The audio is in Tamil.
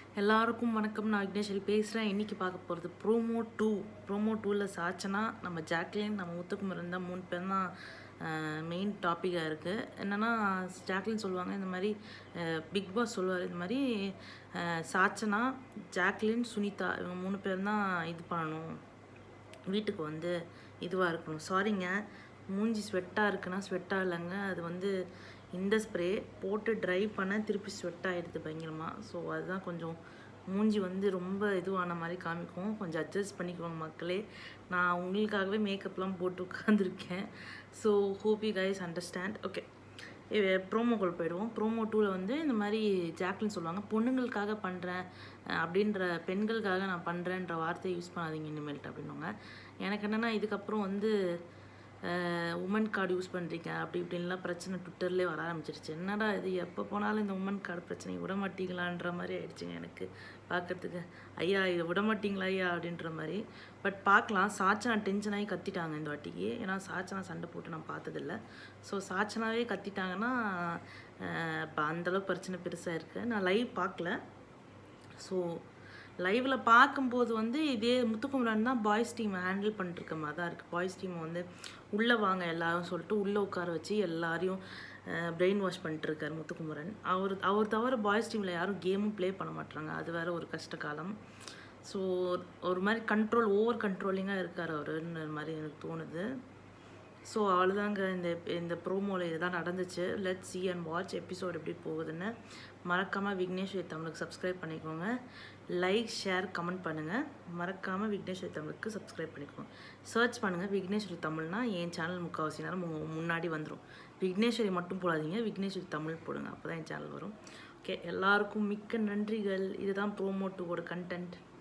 எல்லாருக்கும் வணக்கம் நான் விக்னேஸ்வரி பேசுகிறேன் இன்றைக்கி பார்க்க போகிறது ப்ரோமோ டூ ப்ரோமோ டூவில் சாச்சனா நம்ம ஜாக்லின் நம்ம முத்துக்குமரன் தான் மூணு பேர் தான் மெயின் டாப்பிக்காக இருக்குது என்னென்னா ஜாக்லின் சொல்லுவாங்க இந்த மாதிரி பிக் பாஸ் சொல்லுவார் இந்த மாதிரி அஹ், சாச்சனா ஜாக்லின் சுனிதா இவங்க மூணு பேர் தான் இது பண்ணணும் வீட்டுக்கு வந்து இதுவாக இருக்கணும் சாரிங்க மூஞ்சி ஸ்வெட்டாக இருக்குன்னா ஸ்வெட்டாக இல்லைங்க அது வந்து இந்த ஸ்ப்ரே போட்டு ட்ரை பண்ண திருப்பி ஸ்வெட் ஆகிடுது பயங்கரமாக ஸோ அதுதான் கொஞ்சம் மூஞ்சி வந்து ரொம்ப இதுவான மாதிரி காமிக்கும் கொஞ்சம் அட்ஜஸ்ட் பண்ணிக்குவாங்க மக்களே நான் உங்களுக்காகவே மேக்கப்லாம் போட்டு உட்காந்துருக்கேன் so hope you guys understand okay ப்ரோமோக்குள் போயிடுவோம் ப்ரோமோ டூவில் வந்து இந்த மாதிரி ஜாக்லின் சொல்லுவாங்க பொண்ணுங்களுக்காக பண்ணுறேன் அப்படின்ற பெண்களுக்காக நான் பண்ணுறேன்ற வார்த்தையை யூஸ் பண்ணாதீங்க இனிமேல்ட்டு அப்படின்னுவாங்க எனக்கு என்னென்னா இதுக்கப்புறம் வந்து உமன் கார்டு யூஸ் பண்ணுறீங்க அப்படி இப்படின்லாம் பிரச்சனை ட்விட்டர்லேயே வர ஆரம்பிச்சிருச்சு என்னடா இது எப்போ போனாலும் இந்த உமன் கார்டு பிரச்சனை விட மாட்டீங்களான்ற மாதிரி ஆயிடுச்சுங்க எனக்கு பார்க்கறதுக்கு ஐயா இதை விட மாட்டீங்களா ஐயா அப்படின்ற மாதிரி பட் பார்க்கலாம் சாச்சனா டென்ஷன் ஆகி கத்திட்டாங்க இந்த வாட்டிக்கு ஏன்னா சாச்சனா சண்டை போட்டு நான் பார்த்ததில்ல ஸோ சாச்சனாவே கத்திட்டாங்கன்னா இப்போ அந்தளவுக்கு பிரச்சனை பெருசாக இருக்குது நான் லைவ் பார்க்கல ஸோ லைவில் பார்க்கும்போது வந்து இதே முத்துக்குமரன் தான் பாய்ஸ் டீம் ஹேண்டில் பண்ணிருக்க மாதிரி தான் இருக்குது பாய்ஸ் டீம் வந்து உள்ளே வாங்க எல்லாரும் சொல்லிட்டு உள்ளே உட்கார வச்சு எல்லாரையும் பிரெயின் வாஷ் பண்ணிட்டுருக்கார் முத்துக்குமரன் அவர் அவர் தவிர பாய்ஸ் டீமில் யாரும் கேமும் ப்ளே பண்ண மாட்டாங்க அது வேற ஒரு கஷ்ட காலம் ஸோ ஒரு மாதிரி கண்ட்ரோல் ஓவர் கண்ட்ரோலிங்காக இருக்கார் அவருன்ற மாதிரி எனக்கு தோணுது ஸோ அவ்வளோதாங்க இந்த இந்த ப்ரோமோவில் இதுதான் நடந்துச்சு let see and watch episode எப்படி போகுதுன்னு மறக்காமல் விக்னேஸ்வரி தமிழுக்கு சப்ஸ்கிரைப் பண்ணிக்கோங்க லைக் ஷேர் கமெண்ட் பண்ணுங்கள் மறக்காமல் விக்னேஸ்வரி தமிழுக்கு சப்ஸ்கிரைப் பண்ணிக்கோங்க சர்ச் பண்ணுங்கள் விக்னேஸ்வரி தமிழ்னா என் சேனல் முக்கால்வாசி நேரம் மு- முன்னாடி வந்துடும் விக்னேஸ்வரி மட்டும் போடாதீங்க விக்னேஸ்வரி தமிழ் போடுங்க அப்போ தான் என் சேனல் வரும் ஓகே எல்லாருக்கும் மிக்க நன்றிகள் இதுதான் ப்ரோமோ டூவோட கண்டென்ட்